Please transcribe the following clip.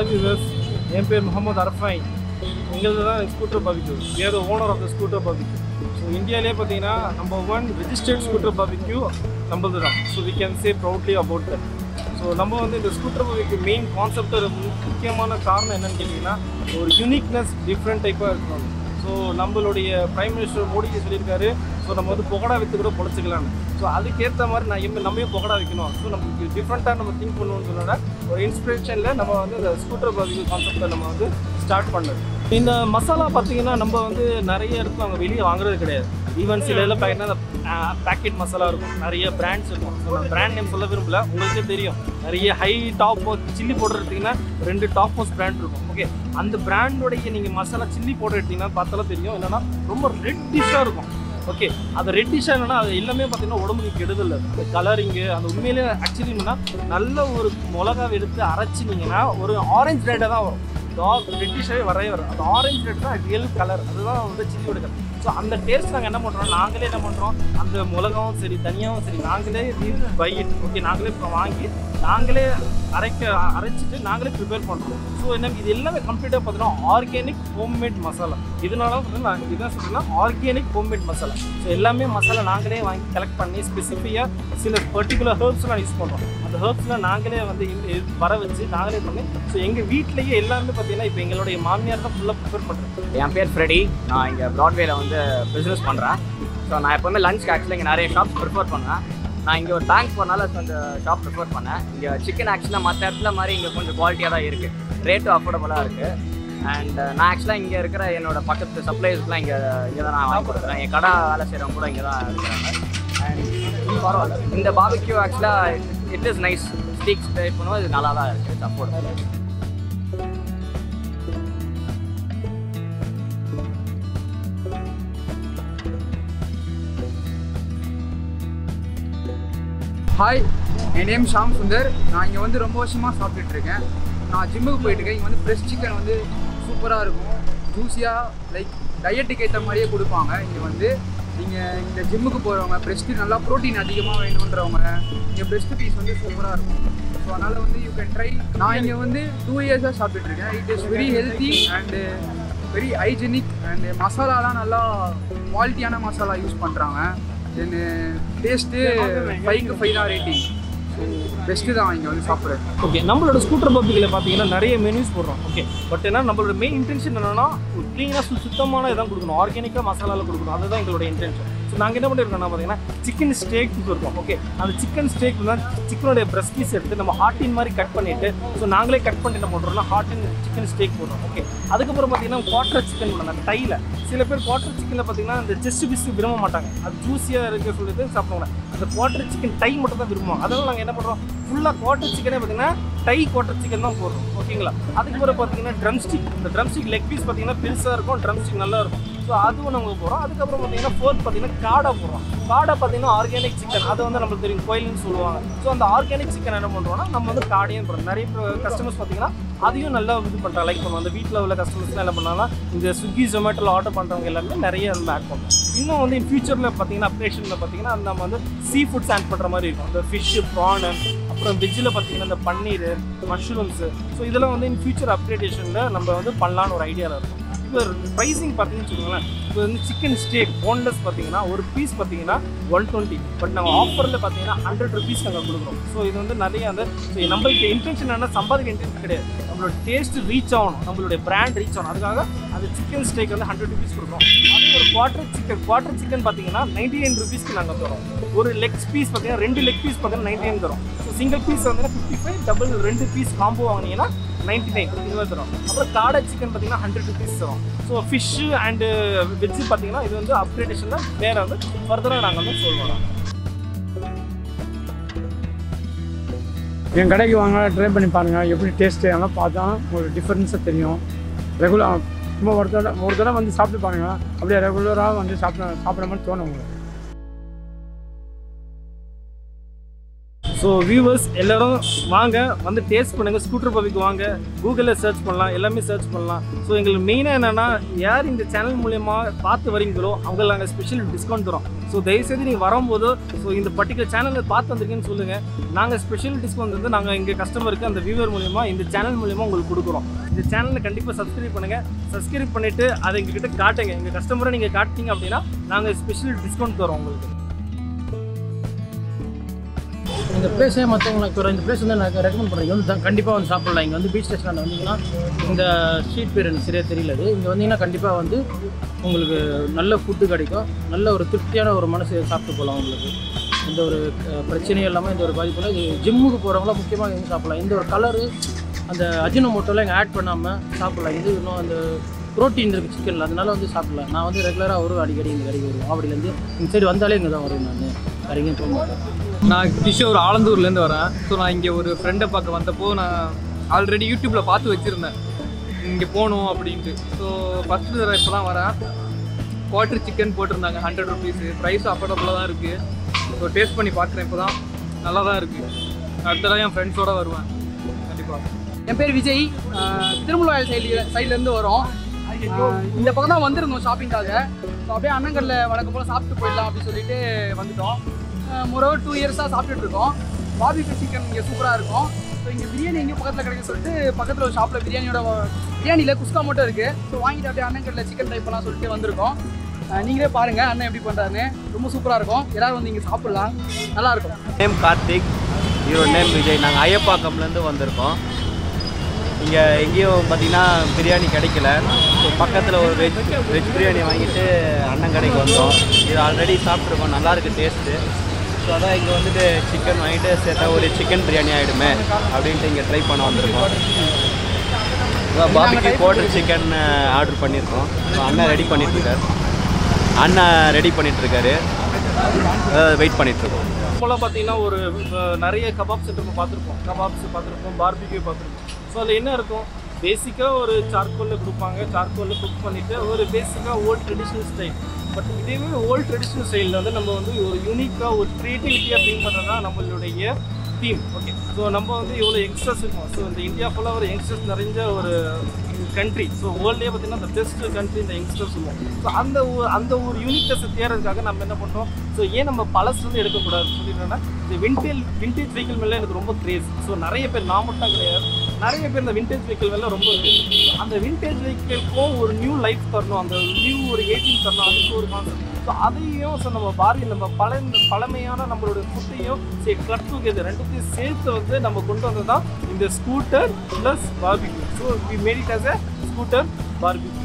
Hi viewers என் பேர் முகமது அரஃபாய் எங்களது தான் ஸ்கூட்டர் பாபிக்யூ வேறு owner of the scooter barbecue so இந்தியாவிலே பார்த்தீங்கன்னா number one registered scooter barbecue நம்மளது தான் so we can say proudly about that so நம்ம வந்து இந்த ஸ்கூட்டர் பாபிக்கு மெயின் கான்செப்ட் முக்கியமான காரணம் என்னன்னு கேட்டிங்கன்னா ஒரு யூனிக்னஸ் டிஃப்ரெண்ட் டைப்பாக இருக்கணும் ஸோ நம்மளுடைய பிரைம் மினிஸ்டர் மோடிஜி சொல்லியிருக்காரு ஸோ நம்ம வந்து புகடா வித்து கூட பொழைச்சிக்கலாம்னு ஸோ அதுக்கேற்ற மாதிரி நான் எம்ம நம்மையும் புகடா வைக்கணும் ஸோ நமக்கு டிஃப்ரெண்ட்டாக நம்ம திங்க் பண்ணுவோம்னு சொன்னோன்னா ஒரு இன்ஸ்பிரேஷனில் நம்ம வந்து இந்த ஸ்கூட்டர் பாதிக்கு கான்செப்டை நம்ம வந்து ஸ்டார்ட் பண்ணது இந்த மசாலா பார்த்தீங்கன்னா நம்ம வந்து நிறைய இடத்துல அவங்க வெளியே வாங்குறது கிடையாது ஈவன் சில இதில் பார்த்தீங்கன்னா பேக்கெட் மசாலா இருக்கும் நிறைய பிராண்ட்ஸ் இருக்கும் ஸோ நான் பிராண்ட் நேம் சொல்ல விரும்பல உங்களுக்கே தெரியும் நிறைய ஹை டாப் சில்லி பவுடர் எடுத்தீங்கன்னா ரெண்டு டாப் மோஸ்ட் பிராண்ட் இருக்கும் ஓகே அந்த பிராண்டோடைய நீங்கள் மசாலா சில்லி பவுடர் எடுத்தீங்கன்னா பார்த்தாலும் தெரியும் என்னன்னா ரொம்ப ரெட்டிஷாக இருக்கும் ஓகே அது ரெட்டிஷாக என்னன்னா அது எல்லாமே பார்த்தீங்கன்னா உடம்புக்கு கெடுதல் அந்த கலரிங்கு அந்த உண்மையிலே ஆக்சுவலி என்னன்னா நல்ல ஒரு மிளகாவை எடுத்து அரைச்சினீங்கன்னா ஒரு ஆரஞ்சு ரேட்டாக தான் வரும் டார்க் ரெட்டிஷாகவே வரவே வரும் அந்த ஆரஞ்சு ரெட் தான் ரியல் கலர் அதுதான் வந்து சில்லியோட கலர் ஸோ அந்த டேஸ்ட் நாங்கள் என்ன பண்ணுறோம் நாங்களே என்ன பண்ணுறோம் அந்த மிளகாவும் சரி தனியாகவும் சரி நாங்களே பை இட் ஓகே நாங்களே இப்போ வாங்கி நாங்களே அரைக்க அரைச்சிட்டு நாங்களே ப்ரிப்பேர் பண்ணுறோம் ஸோ என்ன இது எல்லாமே கம்ப்ளீட்டாக பார்த்தீங்கன்னா ஆர்கானிக் ஹோம்மேட் மசாலா இதனால வந்து நான் இதுதான் சொல்கிறேன்னா ஆர்கானிக் ஹோம்மேட் மசாலா ஸோ எல்லாமே மசாலா நாங்களே வாங்கி கலெக்ட் பண்ணி ஸ்பெசிஃபிக்காக சில பர்டிகுலர் ஹெர்ப்ஸ்லாம் யூஸ் பண்ணுறோம் அந்த ஹெர்ப்ஸ்லாம் நாங்களே வந்து இந்த இது வர வச்சு நாங்களே பண்ணி ஸோ எங்கள் வீட்லேயே எல்லாமே பார்த்தீங்கன்னா இப்போ எங்களுடைய மாமியார் தான் ஃபுல்லாக ப்ரிப்பேர் பண்ணுறோம் என் பேர் ஃப்ரெடி நான் இங்கே ப்ராட்வேல வந்து பிஸ்னஸ் பண்ணுறேன் ஸோ நான் எப்போவுமே லஞ்ச்க்கு ஆக்சுவலாக இங்கே நிறைய ஷாப்ஸ் ப்ரிஃபர் பண்ணேன் நான் இங்கே ஒரு பேங்க் போனால அந்த ஷாப் ப்ரிஃபர் பண்ணேன் இங்கே சிக்கன் ஆக்சுவலாக மற்ற இடத்துல மாதிரி இங்கே கொஞ்சம் குவாலிட்டியாக தான் இருக்குது ரேட்டும் அஃபோர்டபுளாக இருக்குது அண்ட் நான் ஆக்சுவலாக இங்கே இருக்கிற என்னோட பக்கத்து சப்ளைஸ்க்குலாம் இங்கே இங்கே தான் நான் வாங்கி கொடுக்குறேன் என் கடை வேலை செய்கிறவங்க கூட இங்கே தான் இருக்கிறாங்க அண்ட் பரவாயில்ல இந்த பாபிக்யூ ஆக்சுவலாக it is nice steaks try பண்ணுவோம் இது நல்லா தான் இருக்குது அஃபோர்டபுள் ஹாய் என் நேம் ஷாம் சுந்தர் நான் இங்கே வந்து ரொம்ப வருஷமாக சாப்பிட்டுட்டு இருக்கேன் நான் ஜிம்முக்கு போயிட்டு இருக்கேன் இங்கே வந்து ஃப்ரெஷ் சிக்கன் வந்து சூப்பராக இருக்கும் ஜூஸியாக லைக் டயட்டுக்கு ஏற்ற மாதிரியே கொடுப்பாங்க இங்கே வந்து நீங்கள் இந்த ஜிம்முக்கு போகிறவங்க பிரஸ்ட்டு நல்லா ப்ரோட்டீன் அதிகமாக வேணுன்றவங்க இங்கே பிரஸ்ட் பீஸ் வந்து சூப்பராக இருக்கும் ஸோ அதனால் வந்து யூ கேன் ட்ரை நான் இங்கே வந்து டூ இயர்ஸாக சாப்பிட்டுட்டு இருக்கேன் it is very healthy and very hygienic and மசாலாலாம் நல்லா குவாலிட்டியான மசாலா யூஸ் பண்ணுறாங்க தென் டேஸ்ட்டு ஃபைவ்க்கு ஃபைவ் தான் ரேட்டிங் ஸோ பெஸ்ட்டு தான் இங்கே வந்து சாப்பிட்றது ஓகே நம்மளோட ஸ்கூட்டர் பப்பிக்கில் பார்த்தீங்கன்னா நிறைய மெனுஸ் போடுறோம் ஓகே பட் என்ன நம்மளோட மெயின் இன்டென்ஷன் என்னன்னா ஒரு க்ளீனாக சுத்தமான இதான் கொடுக்கணும் ஆர்கானிக்காக மசாலாவில் கொடுக்கணும் அதுதான் எங்களோட இன்டென்ஷன் ஸோ நாங்கள் என்ன பண்ணியிருக்கோம்னா பார்த்தீங்கன்னா சிக்கன் ஸ்டேக் இருக்கும் ஓகே அந்த சிக்கன் ஸ்டேக் தான் சிக்கனுடைய பிரஸ்ட் பீஸ் எடுத்து நம்ம ஹாட்டின் மாதிரி கட் பண்ணிட்டு ஸோ நாங்களே கட் பண்ணி என்ன பண்ணுறோம்னா ஹாட்டின் சிக்கன் ஸ்டேக் போடுறோம் ஓகே அதுக்கப்புறம் பார்த்தீங்கன்னா குவாட்டர் சிக்கன் பண்ண அந்த டையில் சில பேர் குவாட்டர் சிக்கனில் பார்த்தீங்கன்னா அந்த செஸ்ட் பீஸ் விரும்ப மாட்டாங்க அது ஜூஸியாக இருக்க சொல்லிட்டு சாப்பிடுவாங்க அந்த குவாட்டர் சிக்கன் டை மட்டும் தான் விரும்புவோம் அதனால நாங்கள் என்ன பண்ணுறோம் ஃபுல்லாக குவாட்டர் சிக்கனே பார்த்தீங்கன்னா டை குவாட்டர் சிக்கன் தான் போடுறோம் ஓகேங்களா அதுக்கப்புறம் பார்த்தீங்கன்னா ட்ரம் ஸ்டிக் இந்த ட்ரம் ஸ்டிக் லெக் பீஸ் பார்த்தீங்கன்னா பெருசாக இருக்கும் ட்ரம் ஸ்டிக் நல்லா இருக்கும் ஸோ அதுவும் நாங்கள் போகிறோம் அதுக்கப்புறம் பார்த்தீங்கன்னா ஃபோர்த் பார்த்தீங்கன்னா காடை போடுறோம் காடை பார்த்தீங்கன்னா ஆர்கானிக் சிக்கன் அது வந்து நம்மளுக்கு தெரியும் கோயில்னு சொல்லுவாங்க ஸோ அந்த ஆர்கானிக் சிக்கன் என்ன பண்ணுறோம்னா நம்ம வந்து காடையும் போடுறோம் நிறைய கஸ்டமர்ஸ் பார்த்தீங்கன்னா அதையும் நல்லா இது பண்ணுறாங்க லைக் பண்ணுவோம் அந்த வீட்டில் உள்ள கஸ்டமர்ஸ்லாம் என்ன பண்ணாங்கன்னா இந்த ஸ்விக்கி ஜொமேட்டோவில் ஆர்டர் பண்ணுறவங்க எல்லாமே நிறைய வந்து ஆட் பண்ணுவோம் இன்னும் வந்து இன் ஃபியூச்சரில் பார்த்தீங்கன்னா அப்டேஷனில் பார்த்தீங்கன்னா நம்ம வந்து சீ ஃபுட்ஸ் ஆட் பண்ணுற மாதிரி இருக்கும் இந்த ஃபிஷ்ஷு ப்ரானு அப்புறம் வெஜ்ஜில் பார்த்தீங்கன்னா இந்த பன்னீர் மஷ்ரூம்ஸு ஸோ இதெல்லாம் வந்து இன் ஃபியூச்சர் அப்டேஷனில் நம்ம வந்து பண்ணலான்னு ஒரு ஐடியாவில் இருக்கும் இப்போ ப்ரைஸிங் பார்த்தீங்கன்னு வச்சுக்கோங்களேன் இப்போ வந்து சிக்கன் ஸ்டேக் போன்லெஸ் பார்த்தீங்கன்னா ஒரு பீஸ் பார்த்தீங்கன்னா ஒன் டுவெண்ட்டி பட் நாங்கள் ஆஃபரில் பார்த்தீங்கன்னா ஹண்ட்ரட் ருபீஸ் நாங்கள் கொடுக்குறோம் ஸோ இது வந்து நிறைய அந்த so நம்மளுக்கு இன்டென்ஷன் என்ன சம்பாதிக்க இன்டென்ஷன் கிடையாது நம்மளோட டேஸ்ட் ரீச் ஆகணும் நம்மளுடைய பிராண்ட் ரீச் ஆகணும் அதுக்காக அந்த சிக்கன் ஸ்டேக் வந்து ஹண்ட்ரட் ருபீஸ் கொடுக்குறோம் அதே ஒரு குவார்டர் சிக்கன் குவார்டர் சிக்கன் பார்த்தீங்கன்னா நைன்டி நைன் ருபீஸ்க்கு நாங்கள் தரோம் ஒரு லெக் பீஸ் பார்த்தீங்கன்னா ரெண்டு லெக் பீஸ் பார்த்தீங்கன்னா நைன்டி நைன் தரோம் ஸோ சிங்கிள் பீஸ் வந்து ஃபிஃப்டி ஃபைவ் டபுள் ரெண்டு பீஸ் காம்போ வாங்கினீங்கன்னா நைன்டி நைன் இது மாதிரி தரும் அப்புறம் காடை சிக்கன் பார்த்தீங்கன்னா ஹண்ட்ரட் ருபீஸ் தரும் ஸோ ஃபிஷ்ஷு அண்டு வெஜ்ஜு பார்த்தீங்கன்னா இது வந்து அப்கிரேடேஷனில் வேறு வந்து ஃபர்தராக நாங்கள் வந்து சொல்லுவோம் என் கடைக்கு வாங்க ட்ரை பண்ணி பாருங்கள் எப்படி டேஸ்ட்டு அதெல்லாம் பார்த்தா உங்களுக்கு டிஃப்ரென்ஸாக தெரியும் ரெகுலர் சும்மா ஒரு தடவை ஒரு தடவை வந்து சாப்பிட்டு பாருங்கள் அப்படியே ரெகுலராக வந்து சாப்பிட சாப்பிட்ற மாதிரி தோணும் உங்களுக்கு ஸோ வியூவர்ஸ் எல்லாரும் வாங்க வந்து டேஸ்ட் பண்ணுங்கள் ஸ்கூட்டர் பபிக்கு வாங்க கூகுளில் சர்ச் பண்ணலாம் எல்லாமே சர்ச் பண்ணலாம் ஸோ எங்களுக்கு மெயினாக என்னென்னா யார் இந்த சேனல் மூலயமா பார்த்து வரீங்களோ அவங்களுக்கு நாங்கள் ஸ்பெஷல் டிஸ்கவுண்ட் தரோம் ஸோ தயவுசெய்து நீங்கள் வரும்போது ஸோ இந்த பர்டிகுலர் சேனலில் பார்த்து வந்திருக்கீங்கன்னு சொல்லுங்கள் நாங்கள் ஸ்பெஷல் டிஸ்கவுண்ட் வந்து நாங்கள் எங்கள் கஸ்டமருக்கு அந்த வியூவர் மூலயமா இந்த சேனல் மூலயமா உங்களுக்கு கொடுக்குறோம் இந்த சேனலை கண்டிப்பாக சப்ஸ்கிரைப் பண்ணுங்கள் சப்ஸ்கிரைப் பண்ணிவிட்டு அதை எங்ககிட்ட காட்டுங்க எங்கள் கஸ்டமரை நீங்கள் காட்டினீங்க அப்படின்னா நாங்கள் ஸ்பெஷல் டிஸ்கவுண்ட் தரோம் உங்களுக்கு இந்த பிளேஸே மற்றவங்களுக்கு ஒரு இந்த பிளேஸ் வந்து நான் ரெக்கமெண்ட் பண்ணுறேன் வந்து கண்டிப்பாக வந்து சாப்பிடலாம் இங்கே வந்து பீச் ஸ்டேஷனில் வந்தீங்கன்னா இந்த ஸ்ட்ரீட் பேர் எனக்கு சரியாக தெரியல அது இங்கே வந்தீங்கன்னா கண்டிப்பாக வந்து உங்களுக்கு நல்ல ஃபுட்டு கிடைக்கும் நல்ல ஒரு திருப்தியான ஒரு மனசு சாப்பிட்டு போகலாம் உங்களுக்கு எந்த ஒரு அஹ், பிரச்சனையும் இல்லாமல் எந்த ஒரு பாதிப்பும் இல்லை இது ஜிம்முக்கு போகிறவங்களாம் முக்கியமாக எங்கே சாப்பிடலாம் இந்த ஒரு கலரு அந்த அஜினோமோட்டோலாம் இங்கே ஆட் பண்ணாமல் சாப்பிடலாம் இது இன்னும் அந்த ப்ரோட்டீன் இருக்குது சிக்கனில் அதனால வந்து சாப்பிடலாம் நான் வந்து ரெகுலராக வரும் அடிக்கடி இந்த கடைக்கு வருவேன் ஆவடியிலேருந்து இந்த சைடு வந்தாலே இங்கே தான் வருவேன் நான் கடைக்கும் போக மாட்டேன் நான் கிஷோர் ஆலந்தூர்லேருந்து வரேன் ஸோ நான் இங்கே ஒரு ஃப்ரெண்டை பார்க்க வந்தப்போ நான் ஆல்ரெடி யூடியூப்பில் பார்த்து வச்சுருந்தேன் இங்கே போகணும் அப்படின்ட்டு ஸோ ஃபஸ்ட்டு தடவை இப்போ தான் வரேன் குவார்ட்டர் சிக்கன் போட்டிருந்தாங்க ஹண்ட்ரட் ருபீஸு ப்ரைஸ் அஃபோர்டபுளாக தான் இருக்குது ஸோ டேஸ்ட் பண்ணி பார்க்குறேன் இப்போ தான் நல்லா தான் இருக்குது அடுத்த தடவை என் ஃப்ரெண்ட்ஸோடு வருவேன் கண்டிப்பாக என் பேர் விஜய் திருமலாயில் சைடு சைட்லேருந்து வரோம் ஆஹ் இந்த பக்கம் தான் வந்திருந்தோம் ஷாப்பிங்காக ஸோ அப்படியே அண்ணங்கல்ல வழக்கம் போல் சாப்பிட்டு போயிடலாம் அப்படின்னு சொல்லிட்டு வந்துட்டோம் மொரோவர் டூ இயர்ஸாக சாப்பிட்டுட்டு இருக்கோம் பாபிக்கு சிக்கன் இங்கே சூப்பராக இருக்கும் ஸோ இங்கே பிரியாணி எங்கேயும் பக்கத்தில் கிடைக்கும் சொல்லிட்டு பக்கத்தில் ஒரு ஷாப்பில் பிரியாணியோட பிரியாணியில் குஸ்கா மட்டும் இருக்குது ஸோ வாங்கிட்டு அப்படியே அண்ணங்கல்ல சிக்கன் ட்ரை பண்ணலாம் சொல்லிட்டு வந்திருக்கோம் ஆஹ் நீங்களே பாருங்கள் அண்ணன் எப்படி பண்ணுறாருன்னு ரொம்ப சூப்பராக இருக்கும் எல்லாரும் வந்து இங்கே சாப்பிட்லாம் நல்லாயிருக்கும் நேம் கார்த்திக் இவரோட நேம் விஜய் நாங்கள் ஐயப்பாக்கம்லேருந்து வந்திருக்கோம் இங்கே எங்கேயும் பார்த்தீங்கன்னா பிரியாணி கிடைக்கல ஸோ பக்கத்தில் ஒரு வெஜ் வெஜ் பிரியாணி வாங்கிட்டு அண்ணன் கடைக்கு வந்தோம் இது ஆல்ரெடி சாப்பிட்ருக்கோம் நல்லா இருக்கு டேஸ்ட்டு ஸோ அதான் இங்கே வந்துட்டு சிக்கன் வாங்கிட்டு சேர்த்தா ஒரு சிக்கன் பிரியாணி ஆகிடுமே அப்படின்ட்டு இங்கே ட்ரை பண்ண வந்திருக்கோம் பாபிக்கு கோட்டர் சிக்கன் ஆர்டர் பண்ணியிருக்கோம் ஸோ அண்ணன் ரெடி பண்ணிட்டுருக்காரு அண்ணன் ரெடி பண்ணிகிட்ருக்காரு வெயிட் பண்ணிகிட்ருக்கோம் இப்போலாம் பார்த்தீங்கன்னா ஒரு அஹ், நிறைய கபாப் சென்டர் பார்த்துருப்போம் கபாப்ஸ் பார்த்துருப்போம் பார்பிக்யூ பார்த்துருப்போம் ஸோ அதில் என்ன இருக்கும் பேசிக்காக ஒரு சார்கோலில் கொடுப்பாங்க சார்கோலில் குக் பண்ணிவிட்டு ஒரு பேசிக்காக ஓல்ட் ட்ரெடிஷ்னல் ஸ்டைல் பட் இதேவே ஓல்ட் ட்ரெடிஷ்னல் ஸ்டைலில் வந்து நம்ம வந்து ஒரு யூனிக்காக ஒரு க்ரியேட்டிவிட்டியாக ப்ரீம் பண்ணுறது தான் நம்மளுடைய டீம் ஓகே ஸோ நம்ம வந்து இவ்வளோ யங்ஸ்டர்ஸ் இருக்கோம் ஸோ இந்த இந்தியா ஃபுல்லாக ஒரு யங்ஸ்டர்ஸ் நிறைஞ்ச ஒரு கண்ட்ரி ஸோ வேர்ல்ட்லேயே பார்த்தீங்கன்னா இந்த பெஸ்ட் கண்ட்ரி இந்த யங்ஸ்டர்ஸ் சொல்லுவோம் ஸோ அந்த ஒரு அந்த ஒரு யூனிக்னஸ் தேர்றதுக்காக நம்ம என்ன பண்ணுறோம் ஸோ ஏன் நம்ம பழசுலேருந்து எடுக்கக்கூடாது சொல்லிடுறேன்னா இந்த விண்டேஜ் விண்டேஜ் வெஹிக்கிள் மேலே எனக்கு ரொம்ப கிரேஸ் ஸோ நிறைய பேர் நான் மட்டும் தான் கிடையாது நிறைய பேர் இந்த விண்டேஜ் வெஹிக்கிள் மேலே ரொம்ப craze. அந்த விண்டேஜ் வெஹிக்கிள்க்கும் ஒரு நியூ லைஃப் தரணும் அந்த நியூ ஒரு ஏஜிங் தரணும் அதுக்கு ஒரு கான்செப்ட் ஸோ அதையும் ஸோ நம்ம பாரி நம்ம பழ பழமையான நம்மளோட ஃபுட்டையும் சரி கிளப் டுகெதர் ரெண்டுத்தையும் சேர்த்து வந்து நம்ம கொண்டு வந்தது தான் இந்த scooter plus barbecue so we made it as a scooter barbecue